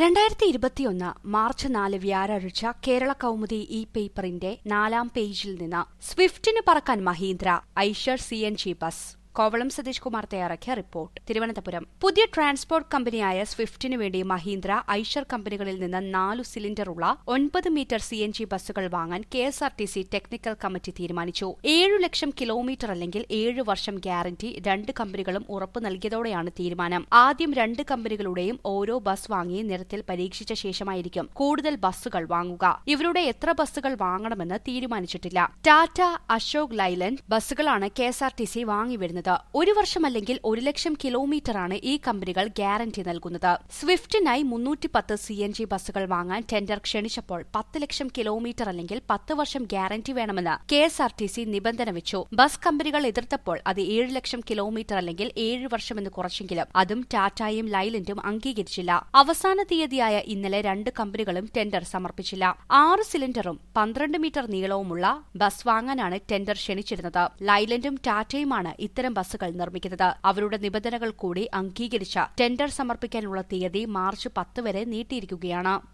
രണ്ടായിരത്തി ഇരുപത്തിയൊന്ന് മാർച്ച് നാല് വ്യാഴാഴ്ച കേരള കൗമുദി ഇ പേപ്പറിന്റെ നാലാം പേജിൽ നിന്ന് സ്വിഫ്റ്റിന് പറക്കാൻ Mahindra Eicher C N G bus Kovalam Satheesh Kumar തയ്യാറാക്കിയ റിപ്പോർട്ട് തിരുവനന്തപുരം പുതിയ ട്രാൻസ്പോർട്ട് കമ്പനിയായ സ്വിഫ്റ്റിനു വേണ്ടി മഹീന്ദ്ര ഐഷർ കമ്പനികളിൽ നിന്ന് നാലു സിലിണ്ടറുള്ള ഒൻപത് മീറ്റർ സി എൻ ജി ബസ്സുകൾ വാങ്ങാൻ K S R T C technical committee തീരുമാനിച്ചു ഏഴു ലക്ഷം കിലോമീറ്റർ അല്ലെങ്കിൽ ഏഴ് വർഷം ഗ്യാരണ്ടി രണ്ട് കമ്പനികളും ഉറപ്പു നൽകിയതോടെയാണ് തീരുമാനം ആദ്യം രണ്ട് കമ്പനികളുടെയും ഓരോ ബസ് വാങ്ങി നിരത്തിൽ പരീക്ഷിച്ച ശേഷമായിരിക്കും കൂടുതൽ ബസ്സുകൾ വാങ്ങുക ഇവരുടെ എത്ര ബസ്സുകൾ വാങ്ങണമെന്ന് തീരുമാനിച്ചിട്ടില്ല ടാറ്റ അശോക് ലൈലൻഡ് ബസ്സുകളാണ് K S R T C വാങ്ങിവരുന്നത് ഒരു വർഷമല്ലെങ്കിൽ ഒരു ലക്ഷം കിലോമീറ്ററാണ് ഈ കമ്പനികൾ ഗ്യാരണ്ടി നൽകുന്നത് സ്വിഫ്റ്റിനായി മുന്നൂറ്റി പത്ത് സി എൻ ജി ബസ്സുകൾ വാങ്ങാൻ ടെൻഡർ ക്ഷണിച്ചപ്പോൾ പത്ത് ലക്ഷം കിലോമീറ്റർ അല്ലെങ്കിൽ പത്ത് വർഷം ഗ്യാരണ്ടി വേണമെന്ന് K S R T C നിബന്ധന വെച്ചു ബസ് കമ്പനികൾ എതിർത്തപ്പോൾ അത് ഏഴ് ലക്ഷം കിലോമീറ്റർ അല്ലെങ്കിൽ ഏഴ് വർഷമെന്ന് കുറച്ചെങ്കിലും അതും ടാറ്റയും ലൈലൻഡും അംഗീകരിച്ചില്ല അവസാന തീയതിയായ ഇന്നലെ രണ്ട് കമ്പനികളും ടെൻഡർ സമർപ്പിച്ചില്ല ആറ് സിലിണ്ടറും പന്ത്രണ്ട് മീറ്റർ നീളവുമുള്ള ബസ് വാങ്ങാനാണ് ടെൻഡർ ക്ഷണിച്ചിരുന്നത് ലൈലൻഡും ടാറ്റയുമാണ് ഇത്തരം ബസ്സുകൾ നിർമ്മിക്കുന്നത് അവരുടെ നിബന്ധനകൾ കൂടി അംഗീകരിച്ച ടെൻഡർ സമർപ്പിക്കാനുള്ള തീയതി മാർച്ച് പത്ത് വരെ നീട്ടിയിരിക്കുകയാണ്